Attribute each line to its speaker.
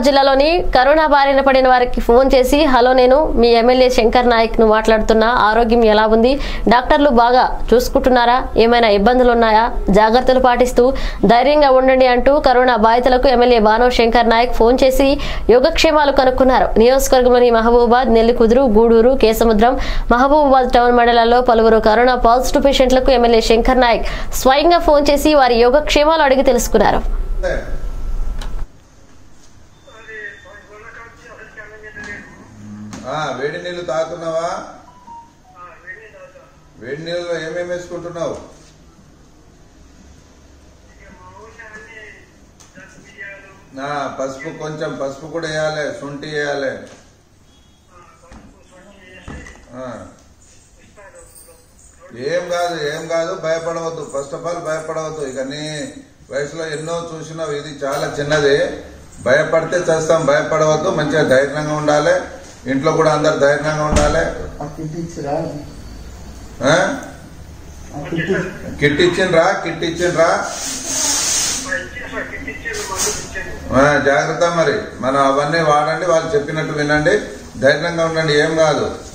Speaker 1: జిల్లాలోని కరోనా బారిన పడిన వారికి ఫోన్ చేసి హలో నేను మీ ఎమ్మెల్యే శంకర్ నాయక్ ను మాట్లాడుతున్నా ఆరోగ్యం ఎలా ఉంది డాక్టర్లు బాగా చూసుకుంటున్నారా ఏమైనా ఇబ్బందులు ఉన్నాయా జాగ్రత్తలు పాటిస్తూ ధైర్యంగా ఉండండి అంటూ కరోనా బాధితులకు ఎమ్మెల్యే బానో శంకర్ నాయక్ ఫోన్ చేసి యోగక్షేమాలు కనుక్కున్నారు నియోజకవర్గంలోని మహబూబాద్ నెల్లికుదురు గూడూరు కేసముద్రం మహబూబాబాద్ టౌన్ మండలాల్లో పలువురు కరోనా పాజిటివ్ పేషెంట్లకు ఎమ్మెల్యే శంకర్ నాయక్ స్వయంగా ఫోన్ చేసి వారి యోగక్షేమాలు అడిగి తెలుసుకున్నారు
Speaker 2: ఆ, వేడి నీళ్లు తాగుతున్నావా వేడి నీళ్ళలో ఏమేమి వేసుకుంటున్నావు ఆ, పసుపు కొంచెం పసుపు కూడా వేయాలి శుంఠి వేయాలి ఆ. ఏం కాదు ఏం కాదు భయపడవద్దు ఫస్ట్ ఆఫ్ ఆల్ భయపడవద్దు ఇక నీ వయసులో ఎన్నో చూసినావు ఇది చాలా చిన్నది భయపడితే చేస్తాం భయపడవద్దు మంచిగా ధైర్యంగా ఉండాలి ఇంట్లో కూడా అందరు ధైర్యంగా ఉండాలి
Speaker 3: ఆ కిట్ ఇచ్చిరా
Speaker 2: ఆ?
Speaker 3: ఆ కిట్ ఇచ్చి-
Speaker 2: కిట్ ఇచ్చిండ్రా కిట్ ఇచ్చిండ్రా ఆ, జాగ్రత్త మరి మనం అవన్నీ వాడండి వాళ్ళు చెప్పినట్టు వినండి ధైర్యంగా ఉండండి ఏం కాదు